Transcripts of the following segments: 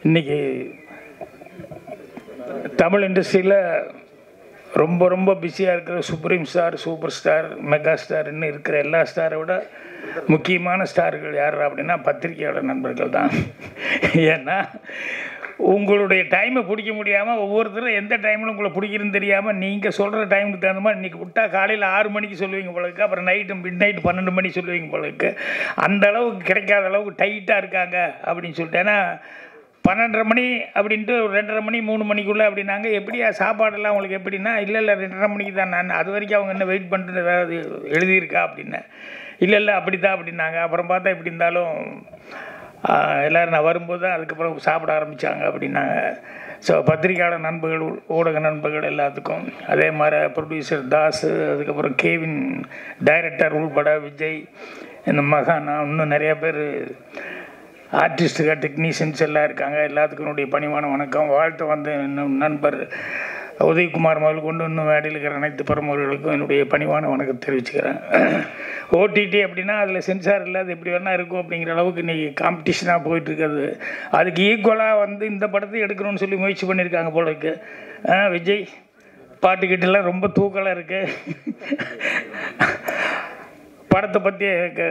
இன்னைக்கு தமிழ் இண்டஸ்ட்ரியில் ரொம்ப ரொம்ப பிஸியாக இருக்கிற supreme star super star mega ஸ்டார்னு இருக்கிற எல்லா ஸ்டாரை விட முக்கியமான ஸ்டார்கள் யார் அப்படின்னா பத்திரிகையாளர் நண்பர்கள் தான் ஏன்னா உங்களுடைய டைமை பிடிக்க முடியாமல் ஒவ்வொருத்தரும் எந்த டைமில் உங்களை பிடிக்கிறதுன்னு தெரியாமல் நீங்கள் சொல்கிற டைமுக்கு தகுந்த மாதிரி இன்றைக்கி விட்டால் காலையில் ஆறு மணிக்கு சொல்லுவீங்க போலருக்கு அப்புறம் நைட்டு மிட் நைட் பன்னெண்டு மணி சொல்லுவீங்க போலருக்கு அந்த அளவுக்கு கிடைக்காத அளவுக்கு டைட்டாக இருக்காங்க அப்படின்னு சொல்லிட்டு ஏன்னா பன்னெண்டரை மணி அப்படின்ட்டு ஒரு ரெண்டரை மணி மூணு மணிக்குள்ளே அப்படின்னாங்க எப்படியா சாப்பாடெல்லாம் உங்களுக்கு எப்படின்னா இல்லை இல்லை ரெண்டரை மணிக்கு தான் நான் அது வரைக்கும் அவங்க என்ன வெயிட் பண்ணிட்டு ஏதாவது எழுதியிருக்கா அப்படின்னேன் இல்லை இல்லை அப்படி தான் அப்படின்னாங்க அப்புறம் பார்த்தா எப்படி இருந்தாலும் ஆஹ், எல்லோரும் நான் வரும்போது தான் அதுக்கப்புறம் சாப்பிட ஆரம்பித்தாங்க அப்படின்னாங்க ஸோ பத்திரிக்கையாளர் நண்பர்கள் ஊடக நண்பர்கள் எல்லாத்துக்கும் அதே மாதிரி ப்ரொடியூசர் தாஸ் அதுக்கப்புறம் கேவின் டைரக்டர் உள்பட விஜய் இந்த மகானா இன்னும் நிறைய பேர் ஆர்டிஸ்ட்டுகள் டெக்னீஷியன்ஸ் எல்லாம் இருக்காங்க எல்லாத்துக்கும் என்னுடைய பணிவான வணக்கம் வாழ்த்து வந்த இன்னும் நண்பர் உதயகுமார் முதல் கொண்டு இன்னும் வேடையில் இருக்கிற அனைத்து பிரமுகர்களுக்கும் என்னுடைய பணிவான வணக்கம் தெரிவிச்சுக்கிறேன் ஓடிடி அப்படின்னா அதில் சென்சார் இல்லாத எப்படி வேணால் இருக்கும் அப்படிங்கிற அளவுக்கு இன்றைக்கி காம்படிஷனாக போயிட்டு இருக்குது அதுக்கு ஈக்குவலாக வந்து இந்த படத்தை எடுக்கணும்னு சொல்லி முயற்சி பண்ணியிருக்காங்க போல இருக்கு ஆ, விஜய் பாட்டுக்கிட்டலாம் ரொம்ப தூக்கலாக இருக்குது படத்தை பற்றி எனக்கு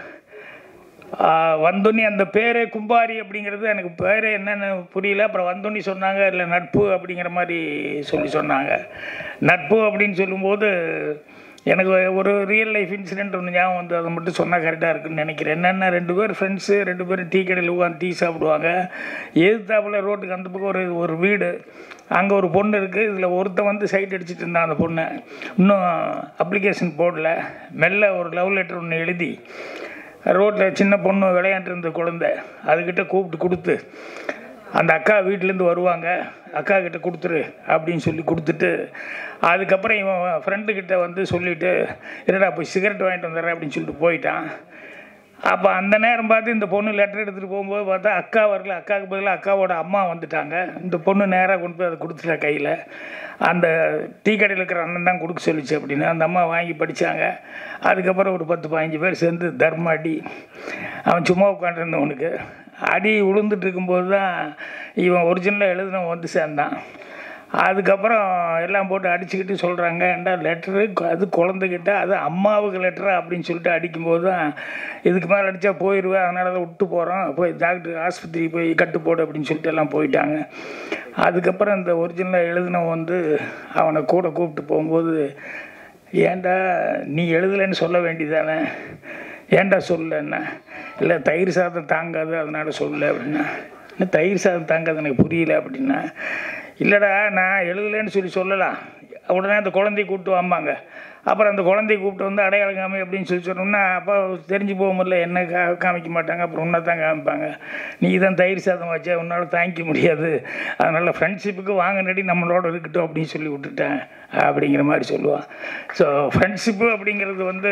வந்தோன்னி அந்த பேரே கும்பாரி அப்படிங்கிறது எனக்கு பேரே என்னென்னு புரியல அப்புறம் வந்தோன்னி சொன்னாங்க இல்லை நட்பு அப்படிங்கிற மாதிரி சொல்லி சொன்னாங்க நட்பு அப்படின்னு சொல்லும்போது எனக்கு ஒரு ரியல் லைஃப் இன்சிடென்ட் ஒன்று ஞாபகம் வந்து அதை மட்டும் சொன்னால் கரெக்டாக இருக்குன்னு நினைக்கிறேன் என்னென்ன ரெண்டு பேர் ஃப்ரெண்ட்ஸு ரெண்டு பேரும் டீ கடையில் உட்காந்து டீ சாப்பிடுவாங்க எதிர்த்தாப்புல ரோட்டுக்கு அந்த பக்கம் ஒரு ஒரு வீடு அங்கே ஒரு பொண்ணு இருக்குது இதில் ஒருத்தன் வந்து சைட் அடிச்சிட்டு இருந்தான் அந்த பொண்ணை இன்னும் அப்ளிகேஷன் போடல மெல்ல ஒரு லவ் லெட்டர் ஒன்று எழுதி ரோட்டில் சின்ன பொண்ணு விளையாண்டு இருந்த குழந்தை அதுக்கிட்ட கூப்பிட்டு கொடுத்து அந்த அக்கா வீட்டிலேருந்து வருவாங்க அக்கா கிட்ட கொடுத்துரு அப்படின்னு சொல்லி கொடுத்துட்டு அதுக்கப்புறம் இவன் ஃப்ரெண்டுக்கிட்ட வந்து சொல்லிவிட்டு என்னடா போய் சிகரெட் வாங்கிட்டு வந்துடுறேன் அப்படின்னு சொல்லிட்டு போயிட்டான் அப்போ அந்த நேரம் பார்த்து இந்த பொண்ணு லெட்டர் எடுத்துகிட்டு போகும்போது பார்த்தா அக்கா வரல அக்காவுக்கு பதிலாக அக்காவோட அம்மா வந்துட்டாங்க இந்த பொண்ணு நேராக கொண்டு போய் அதை கொடுத்துட்டா கையில் அந்த டீ கடையில் இருக்கிற அண்ணன் தான் கொடுக்க சொல்லிச்சு அப்படின்னு அந்த அம்மா வாங்கி படித்தாங்க அதுக்கப்புறம் ஒரு பத்து பதினஞ்சு பேர் சேர்ந்து தர்ம அடி அவன் சும்மா உட்காந்துருந்தவனுக்கு அடி விழுந்துட்டு இருக்கும்போது தான் இவன் ஒரிஜினலாக எழுதினவன் வந்து சேர்ந்தான் அதுக்கப்புறம் எல்லாம் போட்டு அடிச்சுக்கிட்டு சொல்கிறாங்க ஏண்டா லெட்டரு அது குழந்தைகிட்ட அது அம்மாவுக்கு லெட்டரா அப்படின்னு சொல்லிட்டு அடிக்கும்போது தான் இதுக்கு மேலே அடித்தா போயிடுவேன் அதனால தான் விட்டு போகிறோம் போய் டாக்டர் ஆஸ்பத்திரி போய் கட்டு போடு அப்படின்னு சொல்லிட்டு எல்லாம் போயிட்டாங்க அதுக்கப்புறம் இந்த ஒரிஜினலாக எழுதினவன் வந்து அவனை கூட கூப்பிட்டு போகும்போது ஏன்டா நீ எழுதலைன்னு சொல்ல வேண்டியதானே ஏன்டா சொல்லன்னா இல்லை தயிர் சாதம் தாங்காது அதனால சொல்ல அப்படின்னா என்ன தயிர் சாதம் தாங்காது எனக்கு புரியல அப்படின்னா இல்லைடா நான் எழுதலைன்னு சொல்லி சொல்லலாம் உடனே அந்த குழந்தைய கூப்பிட்டு வாம்பாங்க அப்புறம் அந்த குழந்தைய கூப்பிட்டு வந்து அடையாளம் காமி அப்படின்னு சொல்லி சொன்னோம்னா அப்போ தெரிஞ்சு போகும்போதுல என்ன கா காமிக்க மாட்டாங்க அப்புறம் உன்னை தான் காமிப்பாங்க நீ தான் தயிர் சாதம் வச்சா உன்னால் தாங்கிக்க முடியாது அதனால் ஃப்ரெண்ட்ஷிப்புக்கு வாங்க நடி நம்மளோட இருக்கட்டும் அப்படின்னு சொல்லி விட்டுட்டேன் அப்படிங்கிற மாதிரி சொல்லுவான் ஸோ ஃப்ரெண்ட்ஷிப்பு அப்படிங்கிறது வந்து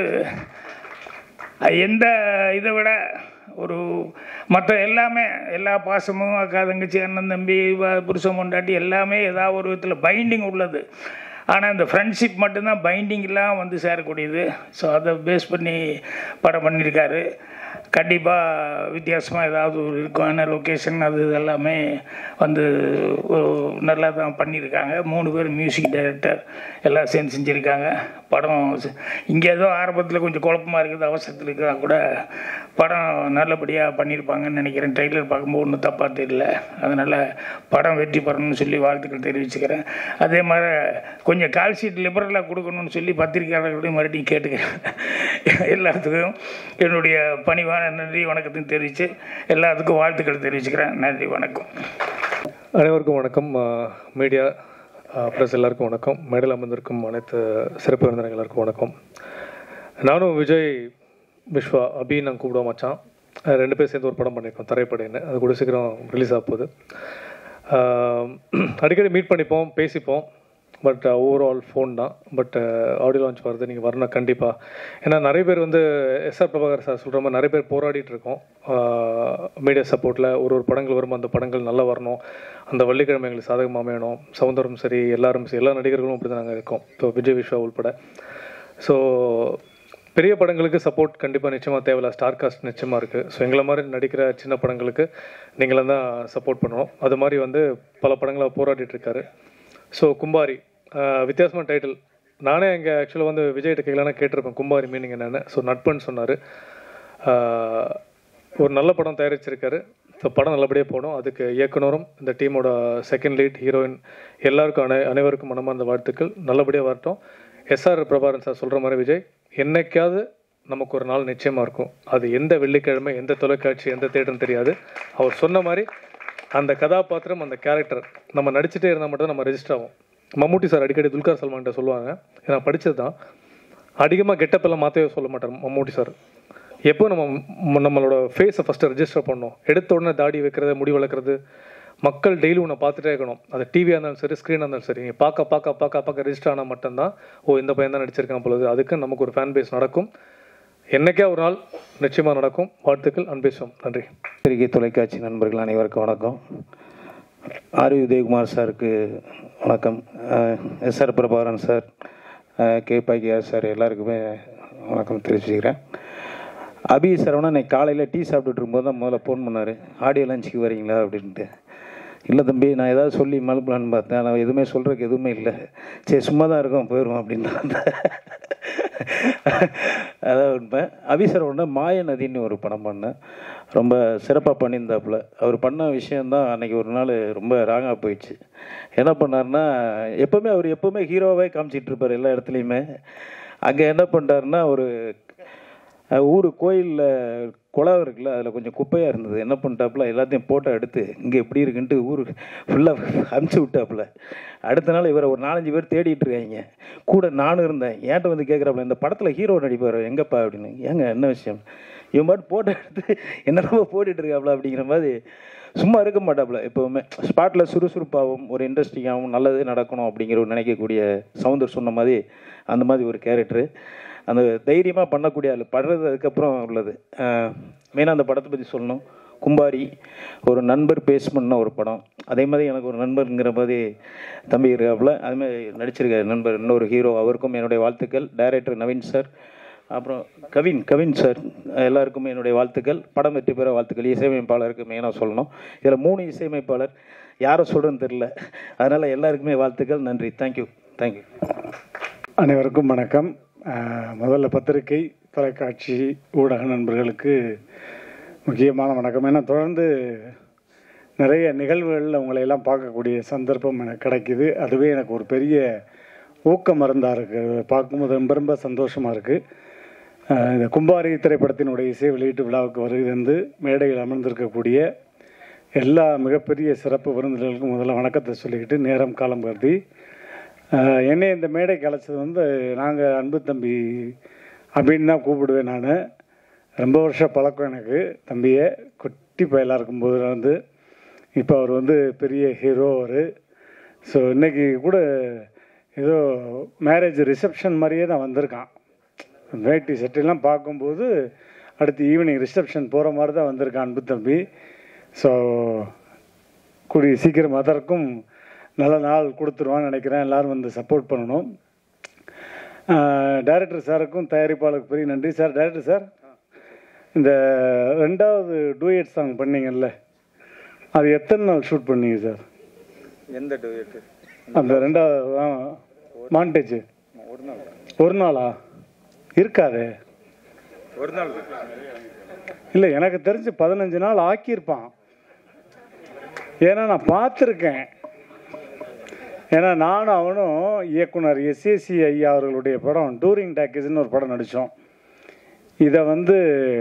எந்த இதை விட ஒரு மற்ற எல்லாமே எல்லா பாசமும் அக்கா தங்கச்சி அண்ணன் தம்பி வ- புருஷன் பொண்டாட்டி எல்லாமே ஏதாவது ஒரு விதத்தில் பைண்டிங் உள்ளது ஆனால் இந்த ஃப்ரெண்ட்ஷிப் மட்டும்தான் பைண்டிங் இல்லாமல் வந்து சேரக்கூடியது ஸோ அதை பேஸ் பண்ணி படம் பண்ணியிருக்காரு கண்டிப்பாக வித்தியாசமாக ஏதாவது ஒரு இருக்கும் ஏன்னா லொக்கேஷன் அது இது எல்லாமே வந்து ஒரு நல்லா தான் பண்ணியிருக்காங்க மூணு பேர் மியூசிக் டைரக்டர் எல்லாம் சேர்ந்து செஞ்சுருக்காங்க படம் இங்கே ஏதோ ஆரம்பத்தில் கொஞ்சம் குழப்பமாக இருக்குது அவசரத்தில் இருக்கிறா கூட படம் நல்லபடியாக பண்ணியிருப்பாங்கன்னு நினைக்கிறேன் ட்ரெய்லர் பார்க்கும்போது ஒன்றும் தப்பாக தெரியல அதனால் படம் வெற்றி பெறணும்னு சொல்லி வாழ்த்துக்கள் தெரிவிச்சுக்கிறேன் அதே மாதிரி கொஞ்சம் கால் ஷீட் லிபரலாக கொடுக்கணும்னு சொல்லி பத்திரிகையாளர்களையும் மறுபடியும் கேட்டுக்கிறேன் எல்லாத்துக்கும் என்னுடைய பணிவான நன்றி வணக்கத்தையும் தெரிவித்து எல்லாத்துக்கும் வாழ்த்துக்கள் தெரிவிச்சுக்கிறேன் நன்றி வணக்கம் அனைவருக்கும் வணக்கம் மீடியா ப்ரெஸ் எல்லாருக்கும் வணக்கம் மேடையில் அமர்ந்திருக்கும் அனைத்து சிறப்பு விருந்தினர் எல்லாருக்கும் வணக்கம் நானும் விஜய் விஸ்வா அபி நான் கூப்பிடுவோம் மச்சான் அஹ் ரெண்டு பேர் சேர்ந்து ஒரு படம் பண்ணியிருக்கோம் தரைப்படைன்னு அது கூட சீக்கிரம் ரிலீஸ் ஆக போகுது ஆஹ் அடிக்கடி மீட் பண்ணிப்போம் பேசிப்போம் பட் ஓவரால் ஃபோன் தான் பட் ஆடியோ லான்ச் வருது நீங்கள் வரணும் கண்டிப்பாக ஏன்னா நிறைய பேர் வந்து எஸ்ஆர் பிரபாகர் சார் சொல்கிற மாதிரி நிறைய பேர் போராடிட்டு இருக்கோம் மீடியா சப்போர்ட்டில் ஒரு ஒரு படங்கள் வரும் அந்த படங்கள் நல்லா வரணும் அந்த வெள்ளிக்கிழமை எங்களுக்கு சாதகமாக அமையணும் சவுந்தரம் சரி எல்லாரும் சரி எல்லா நடிகர்களும் அப்படி தான் நாங்கள் இருக்கோம் இப்போ விஜய் விஸ்வா உள்பட ஸோ பெரிய படங்களுக்கு சப்போர்ட் கண்டிப்பாக நிச்சயமாக தேவையில்ல ஸ்டார் காஸ்ட் நிச்சயமாக இருக்குது ஸோ எங்களை மாதிரி நடிக்கிற சின்ன படங்களுக்கு நீங்களும் தான் சப்போர்ட் பண்ணணும் அது மாதிரி வந்து பல படங்களை போராடிட்டு இருக்காரு ஸோ கும்பாரி ஆஹ் வித்தியாசமான டைட்டில் நானே இங்கே ஆக்சுவலாக வந்து விஜய்கிட்ட கேட்கலான்னு கேட்டிருப்பேன் கும்பாரி மீனிங் என்னென்னு ஸோ நட்புன்னு சொன்னார் ஒரு நல்ல படம் தயாரிச்சிருக்காரு ஸோ படம் நல்லபடியாக போகணும் அதுக்கு இயக்குனரும் இந்த டீமோட செகண்ட் லீட் ஹீரோயின் எல்லாருக்கும் அனை அனைவருக்கும் மனமார்ந்த வாழ்த்துக்கள் நல்லபடியாக வரட்டும் எஸ்ஆர் பிரபாரன் சார் சொல்கிற மாதிரி விஜய் என்னைக்காவது நமக்கு ஒரு நாள் நிச்சயமாக இருக்கும் அது எந்த வெள்ளிக்கிழமை எந்த தொலைக்காட்சி எந்த தேட்டர்னு தெரியாது அவர் சொன்ன மாதிரி அந்த கதாபாத்திரம் அந்த கேரக்டர் நம்ம நடிச்சுட்டே இருந்தால் மட்டும் நம்ம ரெஜிஸ்டர் ஆகும் மம்முட்டி சார் அடிக்கடி துல்கர் சல்மான்கிட்ட சொல்லுவாங்க நான் படித்தது தான் அதிகமாக கெட்டப்பெல்லாம் மாற்றவே சொல்ல மாட்டார் மம்முட்டி சார் எப்போ நம்ம ம் நம்மளோட ஃபேஸை ஃபஸ்ட்டு ரெஜிஸ்டர் பண்ணணும் எடுத்த உடனே தாடி வைக்கிறது முடி வளர்க்குறது மக்கள் டெய்லி உன்னை பார்த்துட்டே இருக்கணும் அது டிவியாக இருந்தாலும் சரி ஸ்க்ரீனாக இருந்தாலும் சரி நீங்கள் பார்க்க பார்க்க பார்க்க பார்க்க ரெஜிஸ்டர் ஆனால் மட்டும்தான் ஓ இந்த பையன் தான் நடிச்சிருக்கான் பொழுது அதுக்கு நமக்கு ஒரு ஃபேன் பேஸ் நடக்கும் என்னைக்கே ஒரு நாள் நிச்சயமாக நடக்கும் வாழ்த்துக்கள் அன்பேசுவோம் நன்றி பத்திரிகை தொலைக்காட்சி நண்பர்கள் அனைவருக்கும் வணக்கம் ஆர் உதயகுமார் சாருக்கு வணக்கம் எஸ் ஆர் பிரபாகரன் சார் அஹ், கே பாக்கியார் சார் எல்லாருக்குமே வணக்கம் தெரிவிச்சுக்கிறேன் அபி சரவணா இன்னைக்கு காலையில் டீ சாப்பிட்டுட்டு இருக்கும்போது தான் முதல்ல ஃபோன் பண்ணார் ஆடியோ லஞ்சுக்கு வரீங்களா அப்படின்ட்டு இல்லை தம்பி நான் ஏதாவது சொல்லி மலுப்பலான்னு பார்த்தேன் ஆனால் எதுவுமே சொல்கிறதுக்கு எதுவுமே இல்லை சரி சும்மா தான் இருக்கோம் போயிடுவோம் அப்படின்னு அதான் உண்மை அபிசரவன மாய நதின்னு ஒரு படம் பண்ணேன் ரொம்ப சிறப்பாக பண்ணியிருந்தாப்புல அவர் பண்ண விஷயந்தான் அன்னைக்கு ஒரு நாள் ரொம்ப ராங்காக போயிடுச்சு என்ன பண்ணாருன்னா எப்போவுமே அவர் எப்போவுமே ஹீரோவே காமிச்சிட்டு இருப்பார் எல்லா இடத்துலையுமே அங்கே என்ன பண்ணிட்டாருன்னா ஒரு அஹ், ஊர் கோயிலில் குளம் இருக்குல்ல அதில் கொஞ்சம் குப்பையாக இருந்தது என்ன பண்ணிட்டாப்புல எல்லாத்தையும் ஃபோட்டோ எடுத்து இங்கே எப்படி இருக்குன்ட்டு ஊருக்கு ஃபுல்லாக அமுச்சு விட்டாப்புல அடுத்த நாள் இவரை ஒரு நாலஞ்சு பேர் தேடிட்டு இருக்காங்க கூட நானும் இருந்தேன் ஏன்ட்ட வந்து கேட்குறாப்புல இந்த படத்தில் ஹீரோ நடிப்பார் எங்கப்பா அப்படின்னு ஏங்க என்ன விஷயம் இவன் பாட்டு ஃபோட்டோ எடுத்து என்னென்னமோ போட்டுட்டு இருக்காப்புல அப்படிங்கிற மாதிரி சும்மா இருக்க மாட்டாப்புல எப்போவுமே ஸ்பாட்டில் சுறுசுறுப்பாகவும் ஒரு இன்ட்ரெஸ்டிங்காகவும் நல்லது நடக்கணும் அப்படிங்கிற ஒரு நினைக்கக்கூடிய சவுந்தர் சொன்ன மாதிரி அந்த மாதிரி ஒரு கேரக்டரு அந்த தைரியமாக பண்ணக்கூடிய ஆள் படுறது அதுக்கப்புறம் உள்ளது மெயினாக அந்த படத்தை பற்றி சொல்லணும் கும்பாரி ஒரு நண்பர் பேஸ் பண்ண ஒரு படம் அதே மாதிரி எனக்கு ஒரு நண்பருங்கிற மாதிரி தம்பி இருக்காப்புல அதுமாதிரி நடிச்சிருக்காரு நண்பர் இன்னொரு ஹீரோ அவருக்கும் என்னுடைய வாழ்த்துக்கள் டைரக்டர் நவீன் சார் அப்புறம் கவின் கவின் சார் எல்லாருக்குமே என்னுடைய வாழ்த்துக்கள் படம் வெற்றி பெற வாழ்த்துக்கள் இசையமைப்பாளருக்கு மெயினாக சொல்லணும் இதில் மூணு இசையமைப்பாளர் யாரை சொல்கிறேன்னு தெரில அதனால் எல்லாருக்குமே வாழ்த்துக்கள் நன்றி தேங்க்யூ தேங்க்யூ அனைவருக்கும் வணக்கம் அஹ், முதல்ல பத்திரிகை தொலைக்காட்சி ஊடக நண்பர்களுக்கு முக்கியமான வணக்கம் ஏன்னா தொடர்ந்து நிறைய நிகழ்வுகளில் உங்களை எல்லாம் பார்க்கக்கூடிய சந்தர்ப்பம் எனக்கு கிடைக்குது அதுவே எனக்கு ஒரு பெரிய ஊக்க மருந்தாக இருக்குது பார்க்கும்போது ரொம்ப ரொம்ப சந்தோஷமாக இருக்குது இந்த கும்பாரி திரைப்படத்தினுடைய இசை வெளியீட்டு விழாவுக்கு வருகை வந்து மேடையில் அமர்ந்திருக்கக்கூடிய எல்லா மிகப்பெரிய சிறப்பு விருந்தினர்களுக்கும் முதல்ல வணக்கத்தை சொல்லிக்கிட்டு நேரம் காலம் கருதி ஆஹ், என்னை இந்த மேடைக்கு அழைச்சது வந்து நாங்கள் அன்பு தம்பி அப்படின்னு தான் கூப்பிடுவேன் நான் ரொம்ப வருஷம் பழக்கம் எனக்கு தம்பியை குட்டி பயலாக இருக்கும்போது வந்து இப்போ அவர் வந்து பெரிய ஹீரோ அவர் ஸோ இன்னைக்கு கூட ஏதோ மேரேஜ் ரிசப்ஷன் மாதிரியே தான் வந்திருக்கான் வேட்டி சட்டையெல்லாம் பார்க்கும்போது அடுத்து ஈவினிங் ரிசப்ஷன் போகிற மாதிரி தான் வந்திருக்கான் அன்பு தம்பி ஸோ கூடிய சீக்கிரம் அதற்கும் நல்ல நாள் கொடுத்துருவான்னு நினைக்கிறேன் எல்லாரும் வந்து சப்போர்ட் பண்ணணும் டைரக்டர் சாருக்கும் தயாரிப்பாளருக்கு பெரிய நன்றி சார் டைரக்டர் சார் இந்த ரெண்டாவது டூயட் சாங் பண்ணீங்கல்ல அது எத்தனை நாள் ஷூட் பண்ணீங்க சார் எந்த டூயட்டு அந்த ரெண்டாவது மாண்டேஜ் ஒரு நாள் ஒரு நாளா இருக்காதே ஒரு நாள் இல்லை எனக்கு தெரிஞ்சு பதினஞ்சு நாள் ஆக்கியிருப்பான் ஏன்னா நான் பார்த்துருக்கேன் ஏன்னா நானும் அவனும் இயக்குனர் எஸ்ஏசி ஐயா அவர்களுடைய படம் டூரிங் டாக்கீஸ்னு ஒரு படம் நடித்தோம் இதை வந்து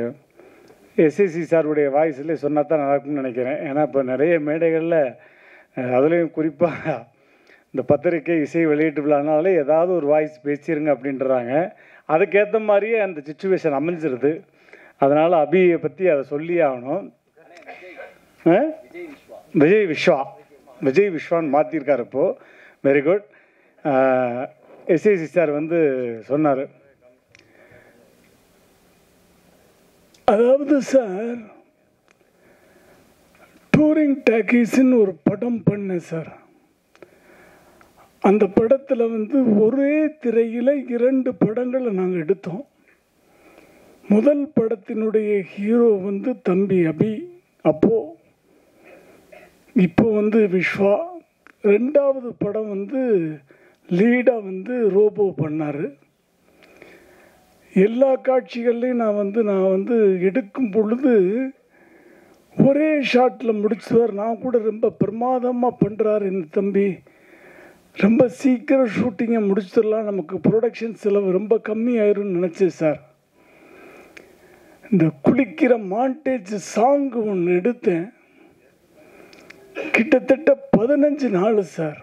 எஸ்ஏசி சாருடைய வாய்ஸ்லேயே சொன்னா தான் நடக்கும்னு நினைக்கிறேன் ஏன்னா இப்போ நிறைய மேடைகளில் அஹ், அதுலேயும் குறிப்பாக இந்த பத்திரிக்கை இசை வெளியீட்டு விழானாலே ஏதாவது ஒரு வாய்ஸ் பேசிருங்க அப்படின்றாங்க அதுக்கேற்ற மாதிரியே அந்த சுச்சுவேஷன் அமைஞ்சிருது அதனால் அபியை பற்றி அதை சொல்லி ஆகணும் ஆ? விஜய் விஸ்வா விஜய் விஸ்வான்னு மாற்றிருக்காரு இப்போ வெரி குட் எஸ்ஏசி சார் வந்து சொன்னார் அதாவது சார் டூரிங் டாக்கீஸ்ன்னு ஒரு படம் பண்ணேன் சார் அந்த படத்தில் வந்து ஒரே திரையில் இரண்டு படங்களை நாங்கள் எடுத்தோம் முதல் படத்தினுடைய ஹீரோ வந்து தம்பி அபி அப்போ இப்போ வந்து விஸ்வா ரெண்டாவது படம் வந்து லீடாக வந்து ரோபோ பண்ணார் எல்லா காட்சிகள்லையும் நான் வந்து நான் வந்து எடுக்கும் பொழுது ஒரே ஷாட்டில் முடிச்சுவார் நான் கூட ரொம்ப பிரமாதமாக பண்ணுறாரு இந்த தம்பி ரொம்ப சீக்கிரம் ஷூட்டிங்கை முடிச்சிடலாம் நமக்கு ப்ரொடக்ஷன் செலவு ரொம்ப கம்மி ஆயிரும்னு நினச்சேன் சார் இந்த குளிக்கிற மாண்டேஜ் சாங் ஒன்று எடுத்தேன் கிட்டத்தட்ட பதினஞ்சு நாள் சார்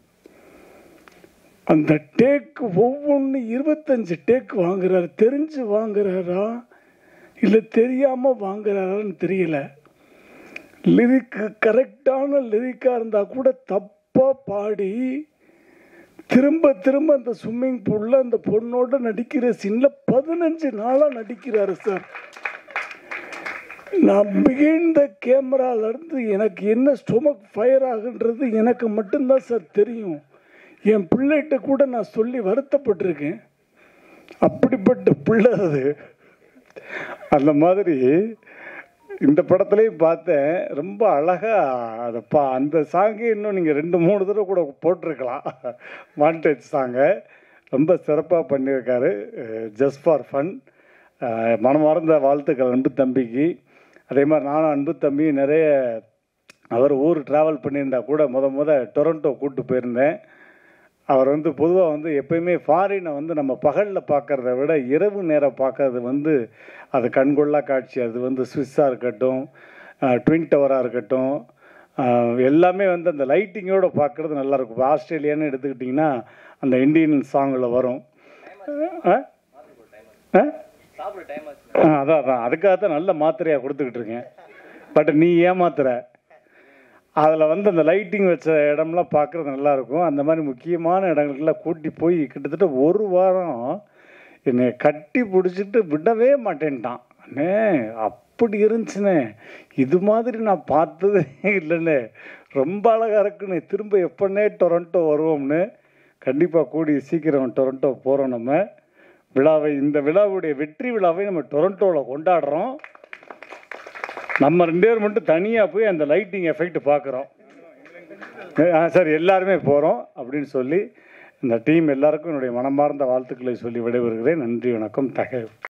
அந்த டேக் ஒவ்வொன்று இருபத்தஞ்சு டேக் வாங்குறாரு தெரிஞ்சு வாங்குறாரா இல்லை தெரியாமல் வாங்குறாரான்னு தெரியல லிரிக்கு கரெக்டான லிரிக்காக இருந்தால் கூட தப்பாக பாடி திரும்ப திரும்ப அந்த ஸ்விம்மிங் பூலில் அந்த பொண்ணோட நடிக்கிற சீனில் பதினஞ்சு நாளாக நடிக்கிறாரு சார் நான் பிகைன் த கேமராலேருந்து எனக்கு என்ன ஸ்டொமக் ஃபயர் ஆகுன்றது எனக்கு மட்டும்தான் சார் தெரியும் என் பிள்ளைகிட்ட கூட நான் சொல்லி வருத்தப்பட்டிருக்கேன் அப்படிப்பட்ட பிள்ளை அது அந்த மாதிரி இந்த படத்துலையும் பார்த்தேன் ரொம்ப அழகாக அதை பா அந்த சாங்கே இன்னும் நீங்கள் ரெண்டு மூணு தடவை கூட போட்டிருக்கலாம் வாண்டேஜ் சாங்கை ரொம்ப சிறப்பாக பண்ணியிருக்காரு ஜஸ்ட் ஃபார் ஃபன் மனமார்ந்த வாழ்த்துக்கள் அன்பு தம்பிக்கு அதே மாதிரி நானும் அன்பு தம்பி நிறைய அவர் ஊர் ட்ராவல் பண்ணியிருந்தா கூட முத முத டொரண்டோ கூப்பிட்டு போயிருந்தேன் அவர் வந்து பொதுவாக வந்து எப்பயுமே ஃபாரினை வந்து நம்ம பகலில் பார்க்கறத விட இரவு நேரம் பார்க்கறது வந்து அது கண்கொள்ளா காட்சி அது வந்து சுவிஸ்ஸாக இருக்கட்டும் ட்வின் டவராக இருக்கட்டும் அஹ், எல்லாமே வந்து அந்த லைட்டிங்கோட பார்க்கறது நல்லா இருக்கும் இப்போ ஆஸ்திரேலியான்னு எடுத்துக்கிட்டிங்கன்னா அந்த இந்தியன் சாங்கில் வரும் ஆ? ஆ? ஆ, அதான் அதான் அதுக்காக தான் நல்ல மாத்திரையாக கொடுத்துக்கிட்டு இருக்கேன் பட் நீ ஏமாத்துற அதில் வந்து அந்த லைட்டிங் வச்ச இடம்லாம் பார்க்குறது நல்லாயிருக்கும் அந்த மாதிரி முக்கியமான இடங்களுக்கெல்லாம் கூட்டி போய் கிட்டத்தட்ட ஒரு வாரம் என்னை கட்டி பிடிச்சிட்டு விடவே மாட்டேன்ட்டான் அண்ணே அப்படி இருந்துச்சுண்ணே இது மாதிரி நான் பார்த்ததே இல்லைண்ணே ரொம்ப அழகாக இருக்குண்ணே திரும்ப எப்போன்னே டொரண்டோ வருவோம்னு கண்டிப்பாக கூடி சீக்கிரம் டொரண்டோ போகிறோம் நம்ம விழாவை இந்த விழாவுடைய வெற்றி விழாவை நம்ம டொரண்டோவில் கொண்டாடுறோம் நம்ம ரெண்டு பேர் மட்டும் தனியாக போய் அந்த லைட்டிங் எஃபெக்ட் பார்க்குறோம் சார் எல்லாருமே போகிறோம் அப்படின்னு சொல்லி இந்த டீம் எல்லாருக்கும் என்னுடைய மனமார்ந்த வாழ்த்துக்களை சொல்லி விடைபெறுகிறேன் நன்றி வணக்கம் தகவல்